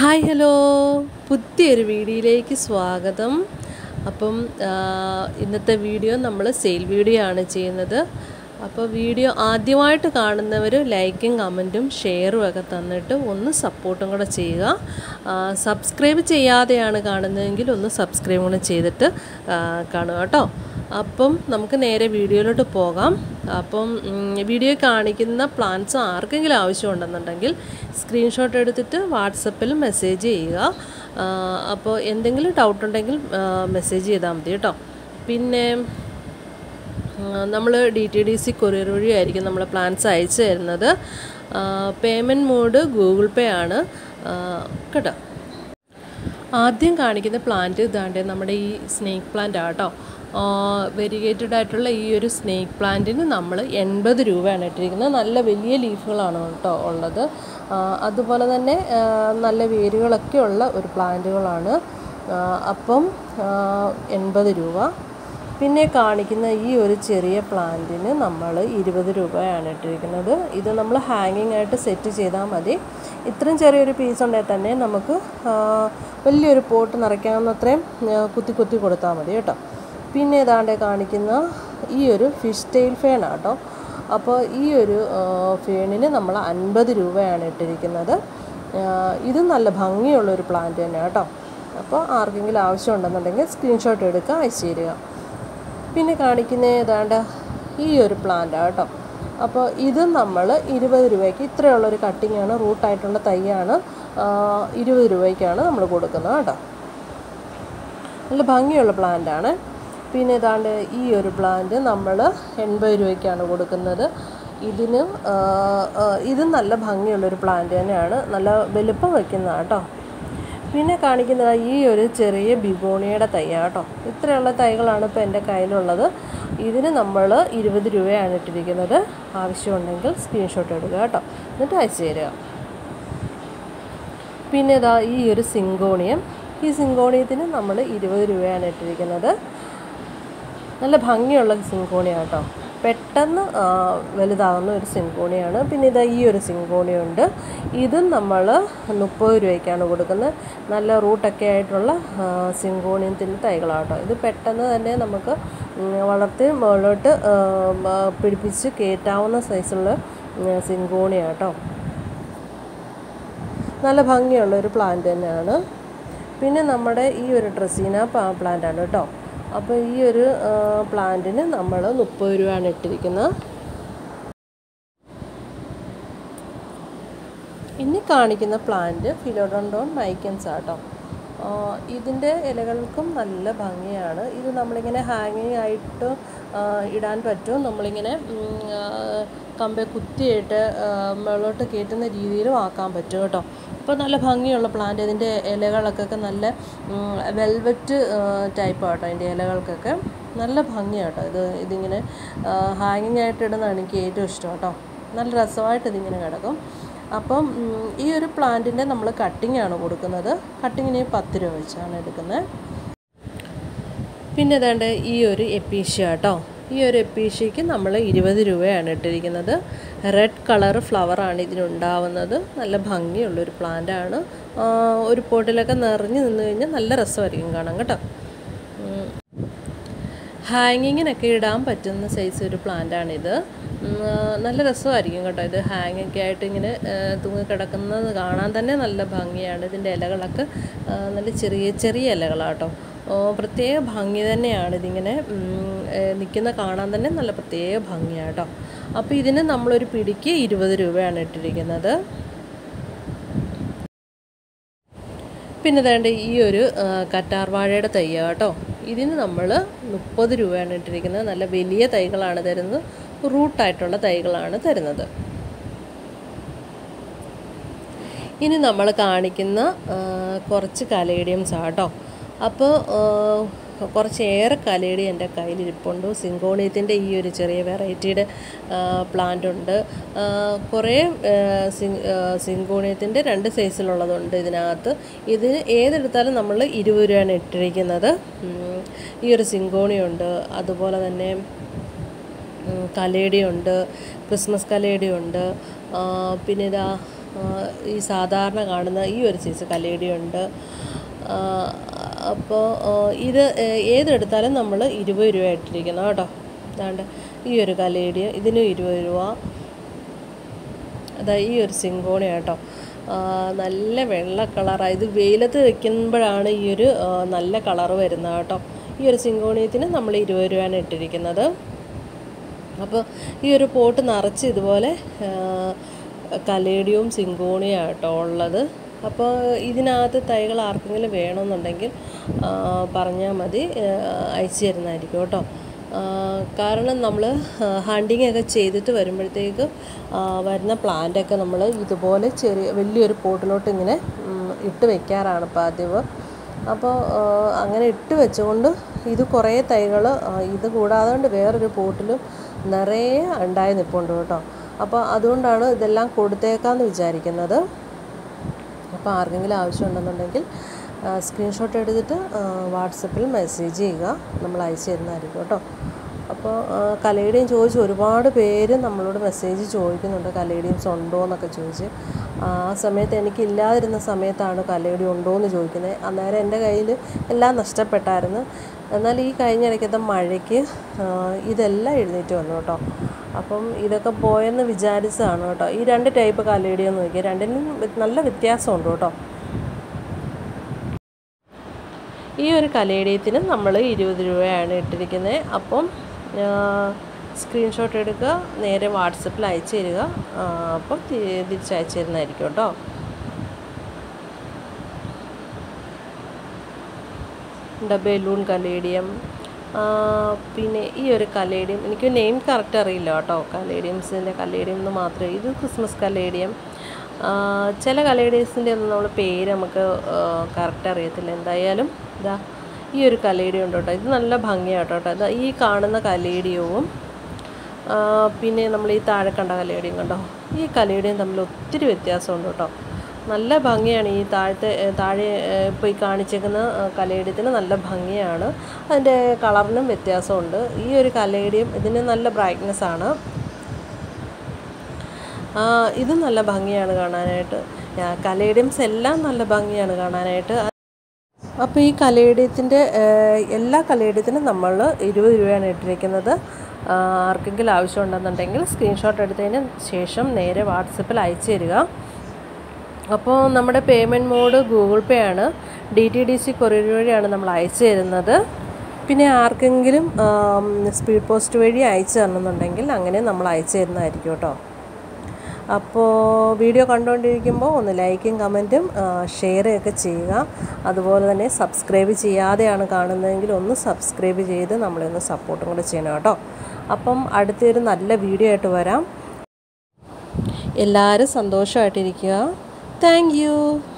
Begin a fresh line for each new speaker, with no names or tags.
Hi hello പുതിയൊരു വീഡിയോയിലേക്ക് സ്വാഗതം അപ്പം ആ, ഇന്നത്തെ വീഡിയോ നമ്മൾ സെയിൽ വീഡിയോ ആണ് ചെയ്യുന്നത് അപ്പോൾ വീഡിയോ ആദ്യമായിട്ട് കാണുന്നവർ ലൈക്കും കമൻറ്റും ഷെയറും ഒക്കെ തന്നിട്ട് ഒന്ന് സപ്പോർട്ടും കൂടെ ചെയ്യുക ആ, സബ്സ്ക്രൈബ് ചെയ്യാതെയാണ് കാണുന്നതെങ്കിൽ ഒന്ന് സബ്സ്ക്രൈബ് കൂടെ ചെയ്തിട്ട് ആ, കാണുക കേട്ടോ അപ്പം നമുക്ക് നേരെ വീഡിയോയിലോട്ട് പോകാം അപ്പം ഉം, വീഡിയോ കാണിക്കുന്ന പ്ലാൻസ് ആർക്കെങ്കിലും ആവശ്യമുണ്ടെന്നുണ്ടെങ്കിൽ സ്ക്രീൻഷോട്ട് എടുത്തിട്ട് വാട്സപ്പിൽ മെസ്സേജ് ചെയ്യുക ആ, അപ്പോൾ എന്തെങ്കിലും ഡൗട്ട് ഉണ്ടെങ്കിൽ മെസ്സേജ് ചെയ്താൽ മതി കേട്ടോ പിന്നെ നമ്മൾ D T D C courier വഴിയായിരിക്കും നമ്മൾ പ്ലാൻസ് അയച്ചു തരുന്നത് പേയ്മെൻറ്റ് മോഡ് ഗൂഗിൾ പേ ആണ് ആ, കേട്ടോ ആദ്യം കാണിക്കുന്ന പ്ലാന്റ് ഇതാണ്ട് നമ്മുടെ ഈ സ്നേക്ക് പ്ലാന്റ് ആട്ടോ വെരിഗേറ്റഡ് ആയിട്ടുള്ള ഈ ഒരു സ്നേക്ക് പ്ലാന്റിന് നമ്മൾ എൺപത് രൂപയാണ് ഇട്ടിരിക്കുന്നത് നല്ല വലിയ ലീഫുകളാണ് കേട്ടോ ഉള്ളത് ആ, അതുപോലെ തന്നെ ആ, നല്ല വേരുകളൊക്കെ ഉള്ള ഒരു പ്ലാന്റുകളാണ് ആ, അപ്പം എൺപത് രൂപ പിന്നെ കാണിക്കുന്ന ഈ ഒരു ചെറിയ പ്ലാന്റിന് നമ്മൾ ഇരുപത് രൂപയാണ് ഇട്ടിരിക്കുന്നത് ഇത് നമ്മൾ ഹാങ്ങിങ് ആയിട്ട് സെറ്റ് ചെയ്താൽ മതി ഇത്രയും ചെറിയൊരു പീസ് ഉണ്ടെങ്കിൽ തന്നെ നമുക്ക് ആ, വലിയൊരു പോട്ട് നിറയ്ക്കാവുന്നത്രയും ആ, കുത്തി കുത്തി കൊടുത്താൽ മതി കേട്ടോ പിന്നെ ഏതാണ്ട് കാണിക്കുന്ന ഈ ഒരു ഫിഷ് ടെയിൽ ഫേൺ ആട്ടോ അപ്പോൾ ഈ ഒരു ആ, ഫേണിന് നമ്മൾ അൻപത് രൂപയാണ് ഇട്ടിരിക്കുന്നത് ആ, ഇത് നല്ല ഭംഗിയുള്ളൊരു പ്ലാന്റ് തന്നെ കേട്ടോ അപ്പോൾ ആർക്കെങ്കിലും ആവശ്യമുണ്ടെന്നുണ്ടെങ്കിൽ സ്ക്രീൻഷോട്ട് എടുക്കുക അയച്ചു തരിക പിന്നെ കാണിക്കുന്ന ഏതാണ്ട് ഈ ഒരു പ്ലാന്റ് കേട്ടോ അപ്പോൾ ഇത് നമ്മൾ ഇരുപത് രൂപയ്ക്ക് ഇത്രയുള്ളൊരു കട്ടിങ്ങാണ് റൂട്ടായിട്ടുള്ള തൈയാണ് ആ, ഇരുപത് രൂപയ്ക്കാണ് നമ്മൾ കൊടുക്കുന്നത് കേട്ടോ നല്ല ഭംഗിയുള്ള പ്ലാന്റാണ് പിന്നെ ഏതാണ്ട് ഈ ഒരു പ്ലാന്റ് നമ്മൾ എൺപത് രൂപയ്ക്കാണ് കൊടുക്കുന്നത് ഇതിന് ആ, ആ, ഇത് നല്ല ഭംഗിയുള്ളൊരു പ്ലാന്റ് തന്നെയാണ് നല്ല വലുപ്പം വയ്ക്കുന്നതാണ് കേട്ടോ പിന്നെ കാണിക്കുന്നത് ഈ ഒരു ചെറിയ ബിഗോണിയുടെ തൈയാണ് കേട്ടോ ഇത്രയുള്ള തൈകളാണ് ഇപ്പോൾ എൻ്റെ കയ്യിലുള്ളത് ഇതിന് നമ്മൾ ഇരുപത് രൂപയാണ് ഇട്ടിരിക്കുന്നത് ആവശ്യമുണ്ടെങ്കിൽ സ്ക്രീൻഷോട്ട് എടുക്കുക കേട്ടോ എന്നിട്ട് അയച്ചു തരിക പിന്നെ ഇതാ ഈ ഒരു സിങ്കോണിയം ഈ സിങ്കോണിയത്തിന് നമ്മൾ ഇരുപത് രൂപയാണ് ഇട്ടിരിക്കുന്നത് നല്ല ഭംഗിയുള്ള സിങ്കോണിയാണ് കേട്ടോ പെട്ടെന്ന് ആ, വലുതാകുന്ന ഒരു സിങ്കോണിയാണ് പിന്നെ ഇതാ ഈ ഒരു സിങ്കോണിയുണ്ട് ഇതും നമ്മൾ മുപ്പത് രൂപയ്ക്കാണ് കൊടുക്കുന്നത് നല്ല റൂട്ടൊക്കെ ആയിട്ടുള്ള ആ, സിങ്കോണിയത്തിൻ്റെ തൈകളാണ് കേട്ടോ ഇത് പെട്ടെന്ന് തന്നെ നമുക്ക് ഉം, വളർത്തി മുകളിലോട്ട് ആ, ആ, പിടിപ്പിച്ച് കയറ്റാവുന്ന സൈസുള്ള സിങ്കോണിയാണ് കേട്ടോ നല്ല ഭംഗിയുള്ള ഒരു പ്ലാന്റ് തന്നെയാണ് പിന്നെ നമ്മുടെ ഈ ഒരു ഡ്രസ്സീന പ്ലാന്റ് ആണ് കേട്ടോ അപ്പോൾ ഈ ഒരു ആ, പ്ലാന്റിന് നമ്മൾ മുപ്പത് രൂപയാണ് ഇട്ടിരിക്കുന്നത് ഇനി കാണിക്കുന്ന പ്ലാന്റ് ഫിലോഡോണ്ടോൺ മൈക്കൻസ് ആട്ടോ ഇതിൻ്റെ ഇലകൾക്കും നല്ല ഭംഗിയാണ് ഇത് നമ്മളിങ്ങനെ ഹാങ്ങിങ് ആയിട്ട് ആ, ഇടാൻ പറ്റും നമ്മളിങ്ങനെ ഉം, ആ, കമ്പെ കുത്തിയിട്ട് ആ, മുകളിലോട്ട് കയറ്റുന്ന രീതിയിലും ആക്കാൻ പറ്റും കേട്ടോ അപ്പോൾ നല്ല ഭംഗിയുള്ള പ്ലാന്റ് ഇതിൻ്റെ ഇലകളൊക്കെ നല്ല വെൽവെറ്റ് ടൈപ്പ് ആട്ടോ അതിൻ്റെ ഇലകൾക്കൊക്കെ നല്ല ഭംഗിയാട്ടോ ഇത് ഇതിങ്ങനെ ഹാങ്ങിങ് ആയിട്ട് ഇടുന്നതാണ് എനിക്ക് ഏറ്റവും ഇഷ്ടം കേട്ടോ നല്ല രസമായിട്ട് ഇതിങ്ങനെ കിടക്കും അപ്പം ഉം, ഈ ഒരു പ്ലാന്റിൻ്റെ നമ്മൾ കട്ടിംഗ് ആണ് കൊടുക്കുന്നത് കട്ടിങ്ങിന് പത്ത് രൂപ വെച്ചാണ് എടുക്കുന്നത് പിന്നെ ഏതാണ്ട് ഈ ഒരു എപ്പീഷ്യ കേട്ടോ ഈ ഒരു എപ്പീഷ്യയ്ക്ക് നമ്മൾ ഇരുപത് രൂപയാണ് ഇട്ടിരിക്കുന്നത് റെഡ് കളർ ഫ്ലവറാണ് ഇതിനുണ്ടാവുന്നത് നല്ല ഭംഗിയുള്ളൊരു പ്ലാന്റാണ് ഒരു പോട്ടിലൊക്കെ നിറഞ്ഞു നിന്ന് കഴിഞ്ഞാൽ നല്ല രസമായിരിക്കും കാണാൻ കേട്ടോ ഉം. ഹാങ്ങിങ്ങിനൊക്കെ ഇടാൻ പറ്റുന്ന സൈസ് ഒരു പ്ലാന്റാണിത് ഉം, ആ, നല്ല രസമായിരിക്കും കേട്ടോ ഇത് ഹാങ്ങൊക്കെ ആയിട്ട് ഇങ്ങനെ ആ, തൂങ്ങി കിടക്കുന്നത് കാണാൻ തന്നെ നല്ല ഭംഗിയാണ് ഇതിൻ്റെ ഇലകളൊക്കെ ആ, നല്ല ചെറിയ ചെറിയ ഇലകളാട്ടോ ഓ, പ്രത്യേക ഭംഗി തന്നെയാണ് ഇതിങ്ങനെ നിൽക്കുന്ന കാണാൻ തന്നെ നല്ല പ്രത്യേക ഭംഗിയാണ് കേട്ടോ അപ്പോൾ ഇതിന് നമ്മളൊരു പിടിക്ക് ഇരുപത് രൂപയാണ് ഇട്ടിരിക്കുന്നത് പിന്നെ വേണ്ട ഈ ഒരു ആ, കറ്റാർ വാഴയുടെ തയ്യ കേട്ടോ ഇതിന് നമ്മൾ മുപ്പത് രൂപയാണ് ഇട്ടിരിക്കുന്നത് നല്ല വലിയ തൈകളാണ് തരുന്നത് റൂട്ടായിട്ടുള്ള തൈകളാണ് തരുന്നത് ഇനി നമ്മൾ കാണിക്കുന്ന ആ, കുറച്ച് കലേഡിയംസ് ആട്ടോ അപ്പോൾ കുറച്ചേറെ കലേഡി എൻ്റെ കയ്യിലിരിപ്പുണ്ട് സിങ്കോണിയത്തിൻ്റെ ഈ ഒരു ചെറിയ വെറൈറ്റിയുടെ പ്ലാന്റ് ഉണ്ട് ആ, കുറേ ആ, സിങ് ആ, സിങ്കോണിയത്തിൻ്റെ രണ്ട് സൈസിലുള്ളതുണ്ട് ഇതിനകത്ത് ഇതിന് ഏതെടുത്താലും നമ്മൾ ഇരുപത് രൂപയാണ് ഇട്ടിരിക്കുന്നത് ഉം, ഈ ഒരു സിങ്കോണിയുണ്ട് അതുപോലെ തന്നെ ഉം, കലേഡിയുണ്ട് ക്രിസ്മസ് കലേഡിയുണ്ട് ആ, പിന്നെ ഇതാ ആ, ഈ സാധാരണ കാണുന്ന ഈ ഒരു സൈസ് കലേഡിയുണ്ട് അപ്പോൾ ഇത് ഏ- ഏതെടുത്താലും നമ്മൾ ഇരുപത് രൂപ ഇട്ടിരിക്കണം കേട്ടോ അതാണ്ട് ഈ ഒരു കലേഡിയ ഇതിനും ഇരുപത് രൂപ അതാ ഈ ഒരു സിങ്കോണി കേട്ടോ ആ, നല്ല വെള്ള കളറാണ് ഇത് വെയിലത്ത് വെക്കുമ്പോഴാണ് ഈ ഒരു ആ, നല്ല കളറ് വരുന്നത് കേട്ടോ ഈ ഒരു സിങ്കോണിയത്തിന് നമ്മൾ ഇരുപത് രൂപയാണ് ഇട്ടിരിക്കുന്നത് അപ്പോൾ ഈ ഒരു പോട്ട് നിറച്ച് ഇതുപോലെ ആ, കലേഡിയവും സിങ്കോണിയും കേട്ടോ ഉള്ളത് അപ്പോൾ ഇതിനകത്ത് തൈകൾ ആർക്കെങ്കിലും വേണമെന്നുണ്ടെങ്കിൽ പറഞ്ഞാൽ മതി ആ, അയച്ചു തരുന്നതായിരിക്കും കേട്ടോ ആ, കാരണം നമ്മൾ ഹണ്ടിങ് ഒക്കെ ചെയ്തിട്ട് വരുമ്പോഴത്തേക്ക് ആ, വരുന്ന പ്ലാന്റൊക്കെ നമ്മൾ ഇതുപോലെ ചെറിയ വലിയൊരു പോട്ടിലോട്ട് ഇങ്ങനെ ഉം, ഇട്ട് വെക്കാറാണ് പതിവ് അപ്പോൾ ആ, അങ്ങനെ ഇട്ട് വെച്ചുകൊണ്ട് ഇത് കുറേ തൈകൾ ഇത് കൂടാതെ കൊണ്ട് വേറൊരു പോട്ടിൽ നിറയെ ഉണ്ടായി നിൽപ്പുണ്ട് കേട്ടോ അപ്പോൾ അതുകൊണ്ടാണ് ഇതെല്ലാം കൊടുത്തേക്കാമെന്ന് വിചാരിക്കുന്നത് അപ്പോൾ ആർക്കെങ്കിലും ആവശ്യമുണ്ടെന്നുണ്ടെങ്കിൽ സ്ക്രീൻഷോട്ട് എടുത്തിട്ട് വാട്സപ്പിൽ മെസ്സേജ് ചെയ്യുക നമ്മൾ അയച്ചു തരുന്നതായിരിക്കും കേട്ടോ അപ്പോൾ കലയുടെയും ചോദിച്ച് ഒരുപാട് പേര് നമ്മളോട് മെസ്സേജ് ചോദിക്കുന്നുണ്ട് കലയുടെയും ഉണ്ടോ എന്നൊക്കെ ചോദിച്ച് ആ സമയത്ത് എനിക്ക് ഇല്ലാതിരുന്ന സമയത്താണ് കലയുടെ ഉണ്ടോ എന്ന് ചോദിക്കുന്നത് അന്നേരം എൻ്റെ കയ്യിൽ എല്ലാം നഷ്ടപ്പെട്ടായിരുന്നു എന്നാൽ ഈ കഴിഞ്ഞ ഇടയ്ക്കത്തെ മഴയ്ക്ക് ആ, ഇതെല്ലാം എഴുന്നേറ്റ് വന്നു കേട്ടോ അപ്പം ഇതൊക്കെ പോയെന്ന് വിചാരിച്ചതാണ് കേട്ടോ ഈ രണ്ട് ടൈപ്പ് കലയുടെയെന്ന് നോക്കിയാൽ രണ്ടിനും വ്യ- നല്ല വ്യത്യാസമുണ്ട് കേട്ടോ ഈ ഒരു കലേഡിയത്തിന് നമ്മൾ ഇരുപത് രൂപയാണ് ഇട്ടിരിക്കുന്നത് അപ്പം സ്ക്രീൻഷോട്ട് എടുക്കുക നേരെ വാട്സപ്പിൽ അയച്ചു തരിക ആ, അപ്പം തി- തിരിച്ചയച്ചു തരുന്നതായിരിക്കും കേട്ടോ ഉണ്ട് ബലൂൺ കലേഡിയം ആ, പിന്നെ ഈ ഒരു കലേഡിയം എനിക്ക് നെയിം കറക്റ്റ് അറിയില്ല കേട്ടോ കലേഡിയംസിൻ്റെ കലേഡിയം എന്ന് മാത്രമേ ഇത് ക്രിസ്മസ് കലേഡിയം ആ, ചില കലേഡിയംസിൻ്റെ ഒന്നും നമ്മൾ പേര് നമുക്ക് കറക്റ്റ് അറിയത്തില്ല എന്തായാലും ഇതാ ഈ ഒരു കലേഡിയം ഉണ്ട് കേട്ടോ ഇത് നല്ല ഭംഗിയാണ് കേട്ടോ ഇതാ ഈ കാണുന്ന കലേഡിയവും ആ, പിന്നെ നമ്മൾ ഈ താഴെ കണ്ട കലയുടെയും കണ്ടോ ഈ കലയുടെയും തമ്മിൽ ഒത്തിരി വ്യത്യാസമുണ്ട് കേട്ടോ നല്ല ഭംഗിയാണ് ഈ താഴത്തെ ഏ, താഴെ ഇപ്പോൾ ഈ കാണിച്ചേക്കുന്ന ആ, കലയുടെയത്തിന് നല്ല ഭംഗിയാണ് അതിൻ്റെ കളറിനും വ്യത്യാസമുണ്ട് ഈ ഒരു കലയുടെയും ഇതിന് നല്ല ബ്രൈറ്റ്നെസ് ആണ് ആ, ഇത് നല്ല ഭംഗിയാണ് കാണാനായിട്ട് കലയുടെയും എല്ലാം നല്ല ഭംഗിയാണ് കാണാനായിട്ട് അപ്പോൾ ഈ കലയിടത്തിൻ്റെ എല്ലാ കലയിടത്തിനും നമ്മൾ ഇരുപത് രൂപയാണ് ഇട്ടിരിക്കുന്നത് ആ, ആർക്കെങ്കിലും ആവശ്യമുണ്ടെന്നുണ്ടെങ്കിൽ സ്ക്രീൻഷോട്ട് എടുത്തതിന് ശേഷം നേരെ വാട്സപ്പിൽ അയച്ചു തരിക അപ്പോൾ നമ്മുടെ പേയ്മെൻറ്റ് മോഡ് ഗൂഗിൾ പേ ആണ് D T D C courier വഴിയാണ് നമ്മൾ അയച്ചു തരുന്നത് പിന്നെ ആർക്കെങ്കിലും സ്പീഡ് പോസ്റ്റ് വഴി അയച്ചു തരണമെന്നുണ്ടെങ്കിൽ അങ്ങനെ നമ്മൾ അയച്ചു തരുന്നതായിരിക്കും കേട്ടോ അപ്പോൾ വീഡിയോ കണ്ടുകൊണ്ടിരിക്കുമ്പോൾ ഒന്ന് ലൈക്കും കമൻറ്റും ഷെയറും ഒക്കെ ചെയ്യുക അതുപോലെ തന്നെ സബ്സ്ക്രൈബ് ചെയ്യാതെയാണ് കാണുന്നതെങ്കിൽ ഒന്ന് സബ്സ്ക്രൈബ് ചെയ്ത് നമ്മളെ ഒന്ന് സപ്പോർട്ടും കൂടെ ചെയ്യണം കേട്ടോ അപ്പം അടുത്തൊരു നല്ല വീഡിയോ ആയിട്ട് വരാം എല്ലാവരും സന്തോഷമായിട്ടിരിക്കുക താങ്ക് യു